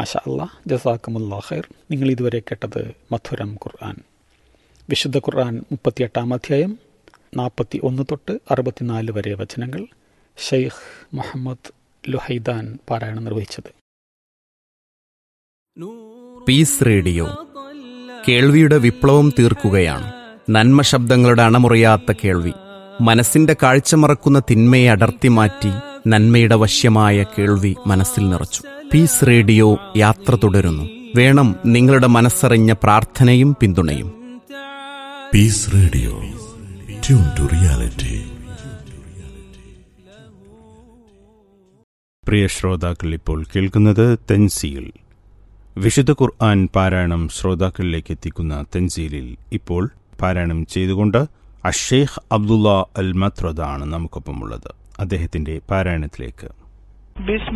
മാഷ അല്ലാ ജസാക്കുമുല്ലാ ഖൈർ നിങ്ങൾ ഇതുവരെ കേട്ടത് മധുരം ഖുർആൻ വിശുദ്ധ ഖുർആൻ മുപ്പത്തിയെട്ടാം അധ്യായം നാൽപ്പത്തി ഒന്ന് തൊട്ട് അറുപത്തിനാല് വരെ വചനങ്ങൾ ഷെയ്ഖ് മുഹമ്മദ് ലുഹൈദാൻ പാരായണം നിർവഹിച്ചത് പീസ് റേഡിയോ കേൾവിയുടെ വിപ്ലവം തീർക്കുകയാണ് നന്മ ശബ്ദങ്ങളുടെ അണമുറിയാത്ത കേൾവി മനസ്സിന്റെ കാഴ്ച മറക്കുന്ന തിന്മയെ അടർത്തി മാറ്റി നന്മയുടെ വശ്യമായ കേൾവി മനസ്സിൽ നിറച്ചു പീസ് റേഡിയോ യാത്ര തുടരുന്നു വേണം നിങ്ങളുടെ മനസ്സറിഞ്ഞ പ്രാർത്ഥനയും പിന്തുണയും peace radio tune to reality പ്രിയ ശ്രോതാക്കൾ ഇപ്പോൾ കേൾക്കുന്നത് തെൻസീൽ വിശുദ്ധ ഖുർആൻ പാരായണം ശ്രോതാക്കളിലേക്ക് എത്തിക്കുന്ന തെൻസീലിൽ ഇപ്പോൾ പാരായണം ചെയ്തുകൊണ്ട് അഷേഖ് അബ്ദുള്ള അൽ മത്രദാണ് നമുക്കൊപ്പമുള്ളത് അദ്ദേഹത്തിന്റെ പാരായണത്തിലേക്ക് بسم